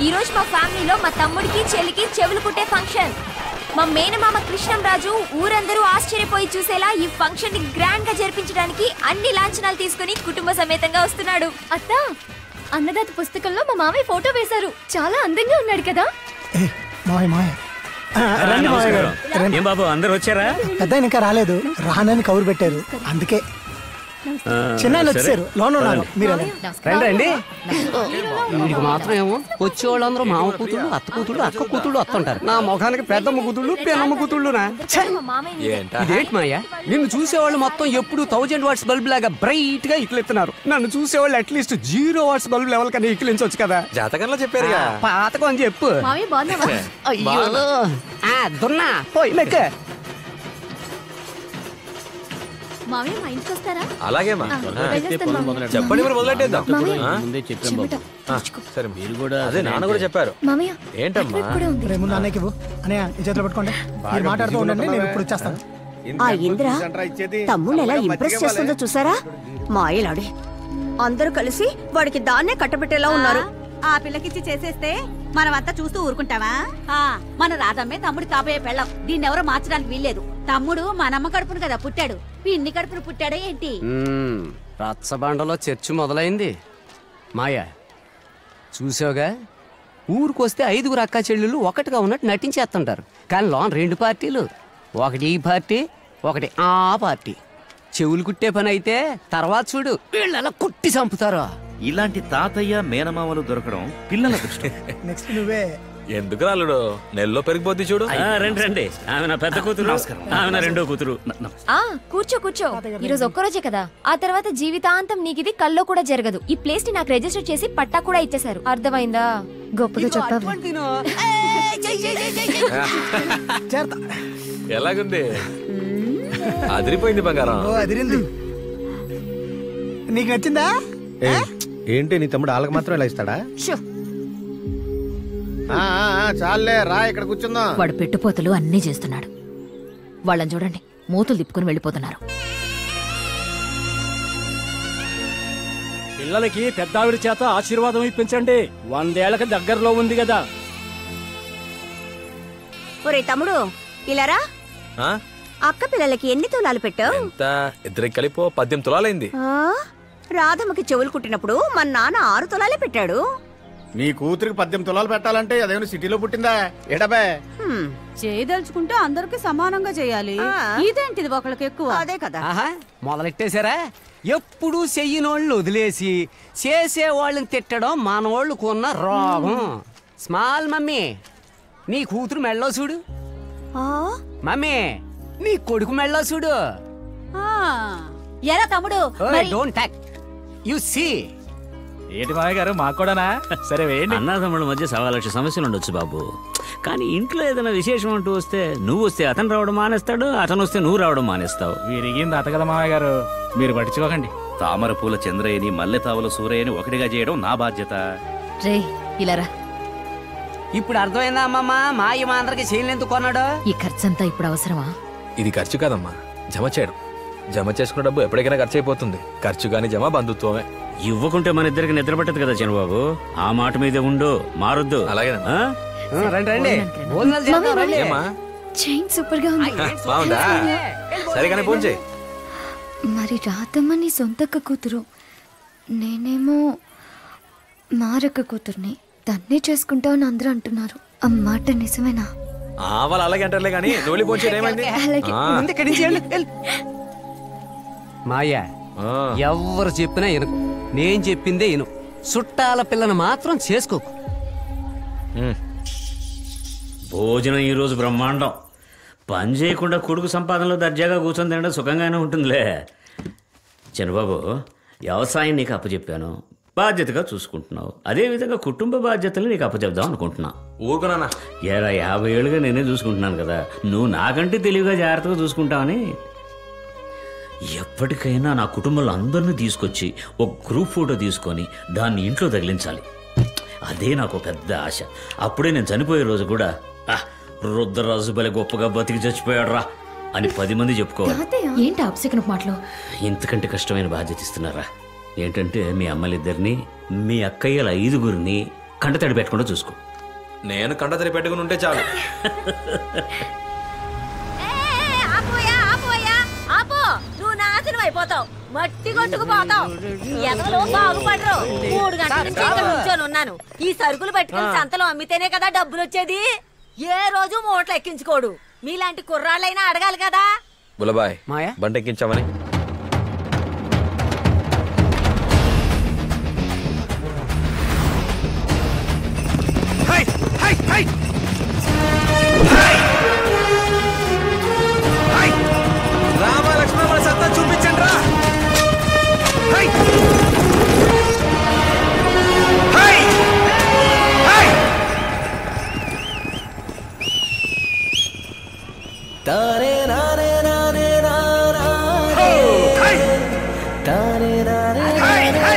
ఈ రోజు మా ఫ్యామిలీలో మా తమ్ముడికి చెల్లికి చెవులు కుట్టే ఫంక్షన్ మా మేనమామ కృష్ణంరాజు ఊరందరూ ఆశ్చర్యపోయి చూసేలా ఈ ఫంక్షన్ ని గ్రాండ్ గా జరిపించడానికి అన్ని లాంఛనాలు తీసుకుని కుటుంబ సమేతంగా వస్తున్నాడు అత్త అన్నదాత పుస్తకంలో మా మామయ్య ఫోటో వేశారు చాలా అందంగా ఉన్నాడు కదా ఏ మావయ్య మావయ్య ఆ, రండి మావయ్య గారు రండి. ఏం బాబు అందరు వచ్చారా పెద్ద ఆయన ఇంకా రాలేదు రానని కౌరు పెట్టారు అందుకే ఆ, చిన్న ఆయన సరే. వచ్చారు లోన్ ఉన్నారు మీరు వెళ్ళండి. రండి రండి వీడికి మాత్రం ఏమో వచ్చే వాళ్ళందరూ మామ కూతుళ్ళు అత్త కూతుళ్ళు అక్క కూతుళ్ళు వస్తుంటారు నా ముఖానికి పెద్దమ్మ కూతుళ్ళు పెన్నమ్మ కూతుళ్ళునా ఛ! మా మామయ్య ఇదేంటి మాయ నిన్ను చూసేవాళ్ళు మొత్తం ఎప్పుడు థౌజండ్ వాట్స్ బల్బ్ లాగా బ్రైట్ గా ఇక్లెత్తున్నారు నన్ను చూసేవాళ్ళు at least zero watts bulb level కన్నా ఇక్కిలించవచ్చు కదా జాతకంలో చెప్పారుగా పాతకం అని చెప్పు మామయ్య బాగున్నావా అయ్యో ఆ, దున్నా పోయి లెక్క మామయ్య మా ఇంటికి వస్తారా అలాగే మా వెళ్ళొస్తాను మామయ్య. చెప్పండి మరి మొదలెట్టేద్దాం మామయ్య ఆ? ముందే చెప్పాం చెమట ఆ, సరే మీరు కూడా అదే నాన్న కూడా చెప్పారు మామయ్య ఏంటమ్మా అటువైపు కూడా ఉంది రేపు ముందు అన్నయ్యకి ఇవ్వు అన్నయ్య ఈ చేతిలో పెట్టుకోండి మీరు మాట్లాడుతూ ఉండండి నేను ఇప్పుడు వచ్చేస్తాను ఆ ఇంద్ర తమ్ముళ్ళు ఎలా ఇంప్రెస్ చేస్తుందో చూసారా మాయలాడి అందరూ కలిసి వాడికి దాన్నే కట్టబెట్టేలా ఉన్నారు ఆ పిల్లకిచ్చి చేసేస్తే మనమంతా చూస్తూ ఊరుకుంటావా ఆ మన రాధమ్మే తమ్ముడు కాబోయే పెళ్ళం దీన్ని ఎవరో మార్చడానికి వీల్లేదు తమ్ముడు మనమ్మ కడుపును కదా పుట్టాడు పిన్ని కడుపును పుట్టాడే ఏంటి మ్మ్. రచ్చబండలో చర్చ్ మొదలైంది మాయా చూసావుగా ఊరికొస్తే ఐదుగురు అక్కా చెల్లెళ్ళు ఒకటిగా ఉన్నట్టు నటించేస్తుంటారు కానీ లోన్ రెండు పార్టీలు ఒకటి ఈ పార్టీ ఒకటి ఆ పార్టీ చెవులు కుట్టే పని అయితే తర్వాత చూడు వీళ్ళు ఎలా కుట్టి చంపుతారో ఇలాంటి తాతయ్య మేనమామలు దొరకడం పిల్లల దృష్టం నెక్స్ట్ నువ్వే ఎందుకు రాలుడు నెలలో పెరిగిపోద్ది చూడు ఆ, రండి రండి ఆమె నా పెద్ద కూతురు ఆమె నా రెండో కూతురు ఆ కూర్చో కూర్చో ఈ రోజు ఒక్కరోజే కదా ఆ తర్వాత జీవితాంతం నీకు ఇది కల్లో కూడా జరగదు ఈ ప్లేస్ ని నాకు రిజిస్టర్ చేసి పట్టా కూడా ఇచ్చేశారు అర్థమైందా గొప్పగా చెప్పావు అటువంటిను. చేరతా ఎలాగుంది అదిరిపోయింది బంగారం ఓ అదిరింది నీకు నచ్చిందా ఏంటి నీ తమ్ముడు వాళ్ళకి మాత్రం ఇలా ఇస్తాడా షో ఆ, ఆ, ఆ, చాలులే రా ఇక్కడ కూర్చుందాం వాడు పెట్టుపోతలు అన్నీ చేస్తున్నాడు వాళ్ళని చూడండి మూతులు తిప్పుకుని వెళ్ళిపోతున్నారు పిల్లలకి పెద్దావిడి చేత ఆశీర్వాదం ఇప్పించండి వందేళ్లకు దగ్గరలో ఉంది కదా ఒరే తమ్ముడు ఇలారా ఆ? అక్క పిల్లలకి ఎన్ని తులాలు పెట్టావు ఎంత ఇద్దరికి కలిపో పద్దెనిమిది తులాలైంది ఆ? రాధమ్మకి చెవులు కుట్టినప్పుడు మన నాన్న ఆరు తులాలే పెట్టాడు నీ కూతురికి పద్దెనిమిది తులాలు పెట్టాలంటే అదేమైనా సిటీలో పుట్టిందా ఎడబే హ్మ్. చేయదలుచుకుంటే అందరికి సమానంగా చేయాలి ఆ. ఇదేంటిది ఒకళ్ళకి ఎక్కువ అదే కదా ఆహా మొదలెట్టేశారా ఎప్పుడు చెయ్యనోళ్ళు వదిలేసి చేసే వాళ్ళని తిట్టడం మనవాళ్ళకు ఉన్న రోగం స్మాల్ మమ్మీ నీ కూతురు మెళ్ళో చూడు ఆ? మమ్మీ నీ కొడుకు మెళ్ళో చూడు ఆ. ఎరా తమ్ముడు మరి డోంట్ టాక్ యు సీ ఏంటి మామయ్య గారు మాకు కూడానా సరే వేయండి అన్నదమ్ముల మధ్య సవా లక్ష సమస్యలు ఉండొచ్చు బాబు కానీ ఇంట్లో ఏదైనా విశేషం అంటూ వస్తే నువ్వు వస్తే అతను రావడం మానేస్తాడు అతను వస్తే నువ్వు రావడం మానేస్తావు విరిగింది అత కదా మామయ్య గారు మీరు పట్టించుకోకండి తామర పూల చంద్రయ్యని మల్లె తావల సూరయ్యని ఒకటిగా చేయడం నా బాధ్యత రే ఇలారా ఇప్పుడు అర్థమైందా అమ్మమ్మ మా ఈ మా అందరికి చేయలేందుకు కొన్నాడు ఈ ఖర్చంతా ఇప్పుడు అవసరమా ఇది ఖర్చు కాదమ్మా జమ చేయడం జమ చేసుకున్న డబ్బు ఎప్పటికైనా ఖర్చు అయిపోతుంది ఖర్చు కాని జమ బంధుత్వమే ఇవ్వకుంటే మన ఇద్దరికి నిద్ర పట్టదు కదా చిన్నబాబు ఆ మాట మీదే ఉండు మారొద్దు అలాగేనమ్మా. ఆ? రండి రండి భోజనాలు చేద్దాం, రండి. ఏమ్మా చైన్ సూపర్ గా ఉంది బాగుందా సరే కానీ ఫోన్ చేయి మరి రాధమ్మ నీ సొంతక్క కూతురు నేనేమో మారక్క కూతుర్ని తన్నే చేసుకుంటావని అందరూ అంటున్నారు ఆ మాట నిజమేనా ఆ వాళ్ళు అలాగే అంటారులే కానీ నువ్వు ఫోన్ చేయడం ఏమైంది అలాగే ఆ, ముందు ఇక్కడి నుంచి వెళ్ళు, వెళ్ళు. మాయా ఆ. ఎవరు చెప్పినా వినకు నేను చెప్పిందే విను చుట్టాల పిల్లను మాత్రం చేసుకోకు ఉమ్. భోజనం ఈ రోజు బ్రహ్మాండం పని చేయకుండా కొడుకు సంపాదనలో దర్జాగా కూర్చొని తినడం సుఖంగానే ఉంటుందిలే చిన్నబాబు వ్యవసాయం నీకు అప్పచెప్పాను బాధ్యతగా చూసుకుంటున్నావు అదేవిధంగా కుటుంబ బాధ్యతలు నీకు అప్పచెప్దాం అనుకుంటున్నా ఊరుకున్నానా ఏరా యాభై ఏళ్ళుగా నేనే చూసుకుంటున్నాను కదా నువ్వు నాకంటే తెలివిగా జాగ్రత్తగా చూసుకుంటావని ఎప్పటికైనా నా కుటుంబంలో అందరినీ తీసుకొచ్చి ఒక గ్రూప్ ఫోటో తీసుకొని దాన్ని ఇంట్లో తగిలించాలి అదే నాకు పెద్ద ఆశ అప్పుడే నేను చనిపోయే రోజు కూడా "ఆ, రుద్రరాజు బలే గొప్పగా బతికి చచ్చిపోయాడు రా అని పది మంది చెప్పుకోవాలి ఏంటి అప్సెకన మాటలు ఇంతకంటే కష్టమైన బాధ్యత ఇస్తున్నారా ఏంటంటే మీ అమ్మలిద్దరిని మీ అక్కయ్యల ఐదుగురిని కంట తడి పెట్టకుండా చూసుకో నేను కంటతరి పెట్టుకుని ఉంటే చాలు ఆపోయా ఆపోయా ఆపో నువ్వు నాశనం అయిపోతావు మట్టి కొట్టుకుపోతావు ఎదవలు బాగుపడరు మూడు గంటల నుంచి ఇక్కడ నుంచొని ఉన్నాను ఈ సరుకులు పట్టుకుని సంతలో అమ్మితేనే కదా డబ్బులు వచ్చేది ఏ రోజు మూటలు ఎక్కించుకోడు మీలాంటి కుర్రాళ్ళైనా అడగాలి కదా బులబాయ్ మాయా? బండి ఎక్కించామని రామ లక్ష్మణ మన సత్తా చూపించండి రా హై! హై! హై! హై! హై! హై!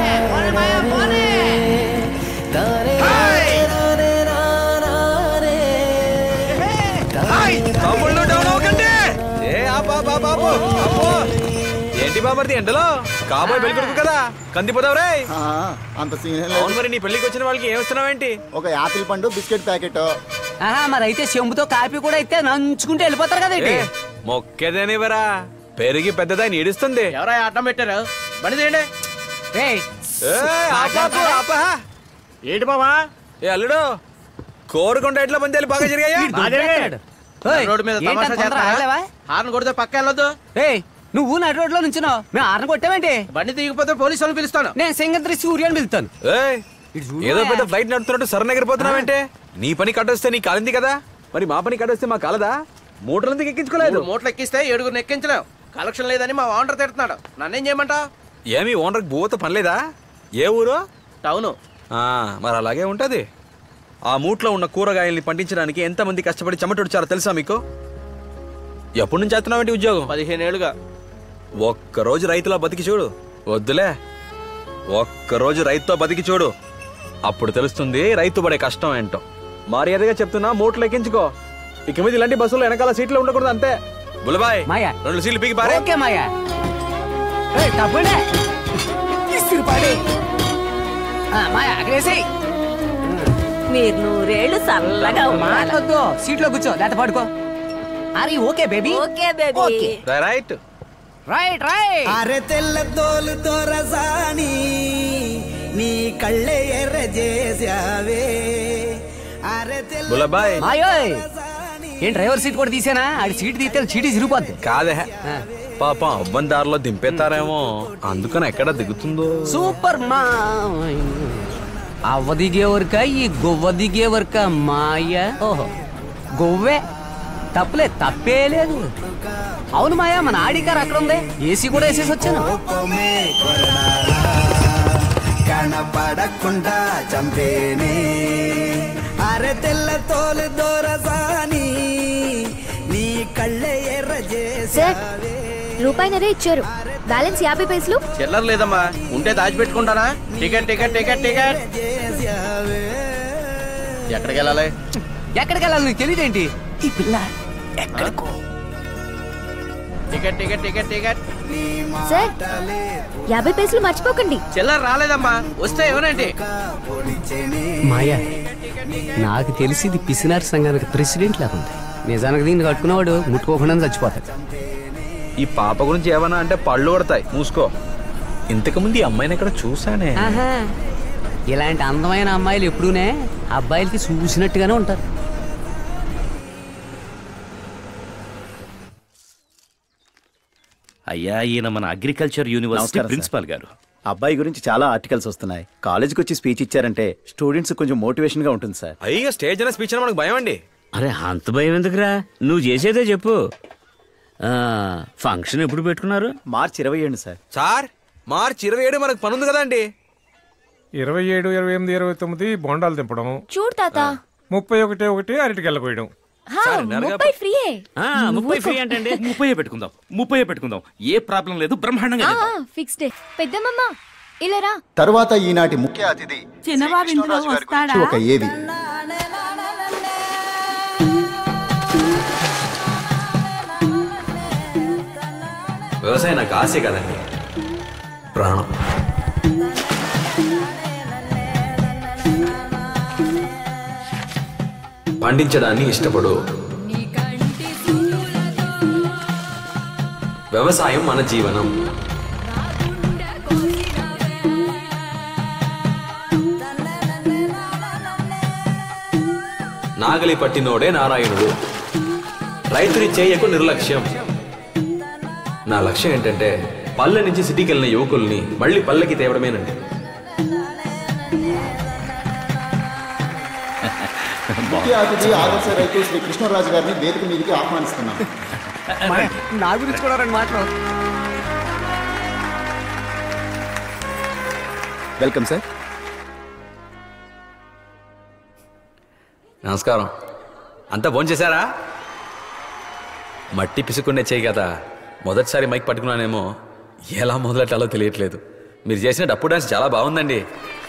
హై! తమ్ముళ్ళు డౌన్ అవ్వకండి ఏ ఆపా బాబు అబ్బో ఏంటి బాబర్ది ఎండలో కాబోయే పెళ్లి కొడుకు కదా కందిపోతావు రే అంత సీన్ అవును మరి నీ పెళ్లికి వచ్చిన వాళ్ళకి ఏం ఇస్తున్నావేంటి ఒక యాపిల్ పండు బిస్కెట్ ప్యాకెట్ ఆహా మరి అయితే చెంబుతో కాపీ కూడా అయితే నంచుకుంటూ వెళ్ళిపోతారు కదా ఏ, మొక్కేదేనివరా పెరిగి పెద్దదాన్ని ఏడుస్తుంది ఎవరా అడ్డం పెట్టారు బండి తీయండి ఏ, ఆపు, ఆపు, ఆపు. ఏంటి బావా ఏ అల్లుడు కోరుకుంటే ఎట్లా పందాలు బాగా జరిగాయా రోడ్డు మీద తమాషా చేస్తారా? హార్న్ కొడితే పక్క వెళ్ళొద్దు నువ్వు నడి రోడ్లో నుంచున్నావు మేము ఆరని కొట్టావేంటి బండి దిగిపోతే పోలీసు వాళ్ళని పిలుస్తాను నేను సింగత్రి సూర్యాన్ని పిలుస్తాను ఏయ్, ఏదో పెద్ద ఫ్లైట్ నడుపుతున్నట్టు సరణ ఎగిరిపోతున్నావంటే నీ పని కట్టొస్తే నీ కాలింది కదా మరి మా పని కట్టొస్తే మా కాలదా మూటలు ఎందుకు ఎక్కించుకోలేదు మూడు మూటలు ఎక్కిస్తే ఏడుగురు ఎక్కించలేం కలెక్షన్ లేదని మా ఓనర్ తిడుతున్నాడు నన్నేం చేయమంటావు ఏమి ఓనర్కి భూత పనిలేదా ఏ ఊరు టౌను ఆ, మరి అలాగే ఉంటది ఆ మూట్లో ఉన్న కూరగాయల్ని పండించడానికి ఎంతమంది కష్టపడి చెమటొడిచారో తెలుసా మీకు ఎప్పటి నుంచి చేస్తున్నావేంటి ఉద్యోగం పదిహేను ఏళ్ళుగా ఒక్కరోజు రైతులా బతికి చూడు వద్దులే ఒక్కరోజు రైతుతో బతికి చూడు అప్పుడు తెలుస్తుంది రైతు పడే కష్టం ఏంటో మర్యాదగా చెప్తున్నా మూటలు ఎక్కించుకో ఇక మీద ఇలాంటి బస్సులో వెనకాల సీట్లు ఉండకూడదు అంతే బులబాయ్ మాయా. రెండు సీట్లు పీకి పారే ఓకే మాయా ఏయ్, తప్పండి ఇస్తిరిపాడి. ఆ, మాయా అక్కడేసేయ్ మీరు నూరేళ్లు చల్లగా మాట్లాడొద్దు సీట్లో కూర్చో లేకపోతే పడుకో అరే okay baby okay baby okay right right right అరె తెల్ల తోలు దొరసాని నీ కళ్ళే ఎర్ర చేసావే అరె తెల్ల బులబాయ్ మాయోయ్ ఏం డ్రైవర్ సీట్ కూడా తీసేనా ఆడి సీట్ తీస్తే చీటీ చిరిగిపోద్ది కాదే పాపం అవ్వని దారిలో దింపేస్తారేమో అందుకని ఎక్కడ దిగుతుందో సూపర్ మా అవ్వ దిగేవరక ఈ గువ్వ దిగేవరక మాయ ఓహో గువ్వే తప్పులే తప్పే లేదు అవును మాయా మన ఆడి కారు అక్కడ ఉంది ఏసీ కూడా వేసేసి వచ్చాను కోపమే కొరడాలా, కనపడకుండా చంపేనే అరె తెల్ల తోలు దొరసాని నీ కళ్ళే ఎర్ర సార్ చేసావే రూపాయినరే ఇచ్చారు బ్యాలెన్స్ యాభై పైసలు చిల్లర లేదమ్మా ఉంటే దాచిపెట్టుకుంటానా టికెట్ టికెట్ టికెట్ టికెట్ ఎక్కడికి వెళ్ళాలి ఎక్కడికి వెళ్ళాలి నీకు తెలియదేంటి ఈ పిల్ల ఎక్కడికో ticket ticket ticket ticket sir యాభై పైసలు మర్చిపోకండి చిల్లర రాలేదమ్మా వస్తే ఎవరండి మాయా నాకు తెలిసి ఇది పిసినారి సంఘానికి ప్రెసిడెంట్ లాగా ఉంది నిజానికి దీన్ని కట్టుకున్నవాడు ముట్టుకోకుండా చచ్చిపోతాడు ఈ పాప గురించి ఏమన్నా అంటే పళ్ళు కొడతాయి మూసుకో ఇంతకుముందు ఈ అమ్మాయిని ఎక్కడ చూసానే ఆహా. ఇలాంటి అందమైన అమ్మాయిలు ఎప్పుడూనే అబ్బాయిలకి చూసినట్టుగానే ఉంటారు అయ్యా ఈయన మన అగ్రికల్చర్ యూనివర్సిటీ నమస్కారం, సార్. ప్రిన్సిపాల్ గారు అబ్బాయి గురించి చాలా ఆర్టికల్స్ వస్తున్నాయి కాలేజీకి వచ్చి స్పీచ్ ఇచ్చారంటే స్టూడెంట్స్ కొంచెం మోటివేషన్ గా ఉంటుంది సార్ అయ్యో స్టేజ్ అనే స్పీచ్ మనకు భయం అండి అరే అంత భయం ఎందుకురా నువ్వు చేసేదే చెప్పు ఆ, ఫంక్షన్ ఎప్పుడు పెట్టుకున్నారు మార్చి ఇరవై ఏడు సార్ సార్ మార్చి ఇరవై ఏడు మనకు పని ఉంది కదండి ఇరవై ఏడు ఇరవై ఎనిమిది ఇరవై తొమ్మిది బోండాలు దింపడం చూడు తాత ముప్పై ఒకటి ఒకటి అరటికి వెళ్ళిపోయడం హా, ముప్పై ఫ్రీయే ముప్పై ఫ్రీ అంటే ముప్పై పెట్టుకుందాం ముప్పై పెట్టుకుందాం ఏ ప్రాబ్లం లేదు బ్రహ్మాండంగా చేద్దాం. ఫిక్స్డ్ పెద్దమ్మమ్మ ఇలా రా తరువాత ఈనాటి ముఖ్య అతిథి చిన్నబాబు ఇందులో వస్తాడా ఒక ఏవి వ్యవసాయం నాకు ఆశే కదండి ప్రాణం పండించడాన్ని ఇష్టపడు వ్యవసాయం మన జీవనం నాగలి పట్టినోడే నారాయణుడు రైతుని చేయకు నిర్లక్ష్యం నా లక్ష్యం ఏంటంటే పల్లె నుంచి సిటీకి వెళ్ళిన యువకుల్ని మళ్ళీ పల్లెకి తేవడమేనండి ముఖ్య అతిథి ఆదర్శ రైతు శ్రీ కృష్ణరాజు గారిని వేదిక మీదకి ఆహ్వానిస్తున్నాం నా గురించి కూడా రెండు మాటలు వెల్కమ్ సార్ నమస్కారం అంతా భోంచేశారా మట్టి పిసుకుండే చేయి కదా మొదటిసారి మైక్ పట్టుకున్నానేమో ఎలా మొదలెట్టాలో తెలియట్లేదు మీరు చేసిన డప్పు డాన్స్ చాలా బాగుందండి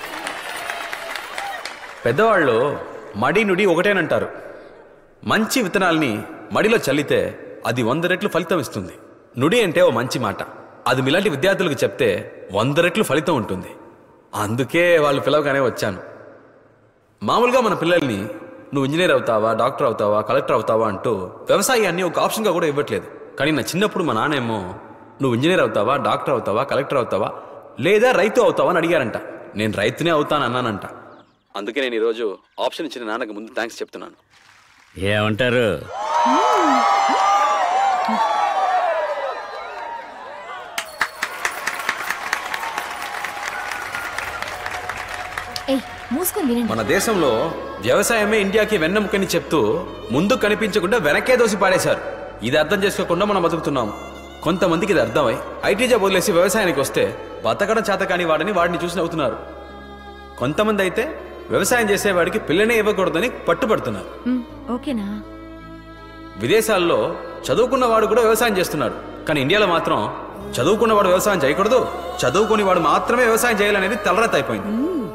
పెద్దవాళ్ళు మడి నుడి ఒకటేనంటారు మంచి విత్తనాల్ని మడిలో చల్లితే అది వంద రెట్లు ఫలితం ఇస్తుంది నుడి అంటే ఓ మంచి మాట అది మీలాంటి విద్యార్థులకు చెప్తే వంద రెట్లు ఫలితం ఉంటుంది అందుకే వాళ్ళు పిలవగానే వచ్చాను మామూలుగా మన పిల్లల్ని నువ్వు ఇంజనీర్ అవుతావా డాక్టర్ అవుతావా కలెక్టర్ అవుతావా అంటూ వ్యవసాయాన్ని ఒక ఆప్షన్గా కూడా ఇవ్వట్లేదు కానీ నా చిన్నప్పుడు మా నాన్నేమో నువ్వు ఇంజనీర్ అవుతావా డాక్టర్ అవుతావా కలెక్టర్ అవుతావా లేదా రైతు అవుతావా అని అడిగారంట నేను రైతునే అవుతాను అన్నానంట అందుకే నేను ఈరోజు ఆప్షన్ ఇచ్చిన నాన్నకు ముందు థ్యాంక్స్ చెప్తున్నాను ఏమంటారు ఏయ్ మూసుకొని వినండి మన దేశంలో వ్యవసాయమే ఇండియాకి వెన్నెముకని చెప్తూ ముందు కనిపించకుండా వెనకే దోసి పాడేశారు ఇది అర్థం చేసుకోకుండా మనం బతుకుతున్నాం కొంతమందికి ఇది అర్థమై ఐటీ జాబ్ వదిలేసి వ్యవసాయానికి వస్తే బతకడం చేత కాని వాడిని వాడిని చూసి నవ్వుతున్నారు కొంతమంది అయితే వ్యవసాయం చేసేవాడికి పిల్లనే ఇవ్వకూడదని పట్టుబడుతున్నారు మ్, ఓకేనా విదేశాల్లో చదువుకున్న వాడు కూడా వ్యవసాయం చేస్తున్నాడు కానీ ఇండియాలో మాత్రం చదువుకున్నవాడు వ్యవసాయం చేయకూడదు చదువుకుని వాడు మాత్రమే వ్యవసాయం చేయాలనేది తలరత్ అయిపోయింది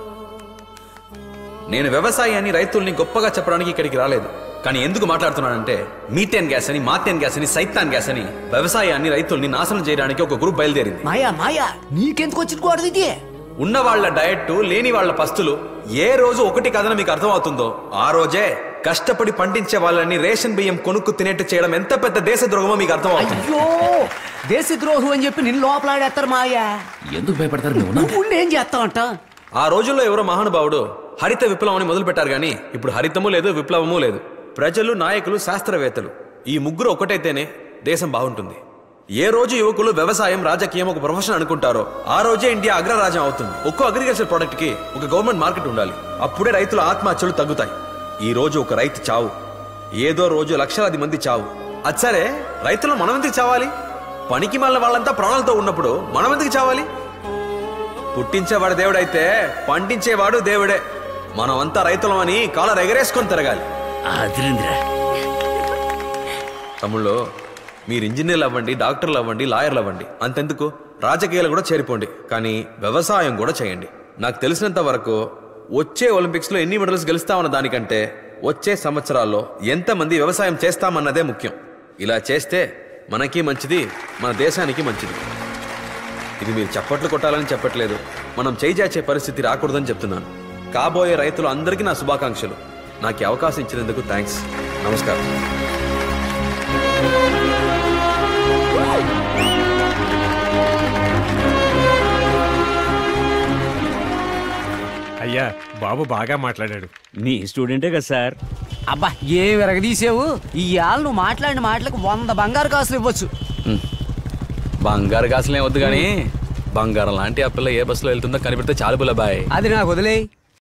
నేను వ్యవసాయాన్ని రైతుల్ని గొప్పగా చెప్పడానికి ఇక్కడికి రాలేదు కానీ ఎందుకు మాట్లాడుతున్నానంటే మీథేన్ గ్యాస్ అని మాథేన్ గ్యాస్ అని సైతాన్ గ్యాస్ అని వ్యవసాయాన్ని రైతుల్ని నాశనం చేయడానికి ఒక గ్రూప్ బయలుదేరింది మాయా మాయా నీకెందుకు వచ్చిన గోడది ఇది ఉన్న వాళ్ళ డయట్ లేని వాళ్ళ పస్తులు ఏ రోజు ఒకటి కథన మీకు అర్థమవుతుందో ఆ రోజే కష్టపడి పండించే వాళ్ళని రేషన్ బియ్యం కొనుక్కు తినేట్టు చేయడం ఎంత పెద్ద దేశద్రోహమో మీకు అర్థమవుతుంది అయ్యో దేశద్రోహం అని చెప్పి నిన్ను లోపలాడేస్తారు మాయా ఎందుకు భయపడతారు నువ్వు నువ్వు ఏం చేస్తావంట ఆ రోజుల్లో ఎవరో మహానుభావుడు హరిత విప్లవం అని మొదలు పెట్టారు కానీ ఇప్పుడు హరితము లేదు విప్లవము లేదు ప్రజలు నాయకులు శాస్త్రవేత్తలు ఈ ముగ్గురు ఒకటైతేనే దేశం బాగుంటుంది ఏ రోజు యువకులు వ్యవసాయం రాజకీయం ఒక ప్రొఫెషన్ అనుకుంటారో ఆ రోజే ఇండియా అగ్రరాజ్యం అవుతుంది ఒక్కో అగ్రికల్చర్ ప్రోడక్ట్ కి ఒక గవర్నమెంట్ మార్కెట్ ఉండాలి అప్పుడే రైతుల ఆత్మహత్యలు తగ్గుతాయి ఈ రోజు ఒక రైతు చావు ఏదో రోజు లక్షలాది మంది చావు అది సరే రైతులు మనం ఎందుకు చావాలి పనికి మళ్ళీ వాళ్ళంతా ప్రాణాలతో ఉన్నప్పుడు మనం ఎందుకు చావాలి పుట్టించేవాడు దేవుడైతే పండించేవాడు దేవుడే మనమంతా రైతులమని కాలర్ ఎగరేసుకొని తిరగాలి అదిరింద్రా తమ్ముళ్ళు మీరు ఇంజనీర్లు అవ్వండి డాక్టర్లు అవ్వండి లాయర్లు అవ్వండి అంతెందుకు రాజకీయాలు కూడా చేరిపోండి కానీ వ్యవసాయం కూడా చేయండి నాకు తెలిసినంత వరకు వచ్చే ఒలింపిక్స్లో ఎన్ని మెడల్స్ గెలుస్తామన్న దానికంటే వచ్చే సంవత్సరాల్లో ఎంతమంది వ్యవసాయం చేస్తామన్నదే ముఖ్యం ఇలా చేస్తే మనకి మంచిది మన దేశానికి మంచిది ఇది మీరు చప్పట్లు కొట్టాలని చెప్పట్లేదు మనం చేయిచాచే పరిస్థితి రాకూడదని చెప్తున్నాను కాబోయే రైతులు అందరికీ నా శుభాకాంక్షలు నాకు ఈ అవకాశం ఇచ్చినందుకు థ్యాంక్స్ నమస్కారం అయ్యా బాబు బాగా మాట్లాడాడు మీ స్టూడెంటే కదా సార్ అబ్బా ఏ విరగదీసావు ఈ ఆళ్ళు నువ్వు మాట్లాడిన మాటలకు వంద బంగారు కాసులు ఇవ్వచ్చు బంగారు కాసులే వద్దు కానీ బంగారం లాంటి ఆ పిల్ల ఏ బస్సులో వెళ్తుందో కనిపెడితే చాలు బుల్ల బాయ్ అది నాకు వదిలేయ్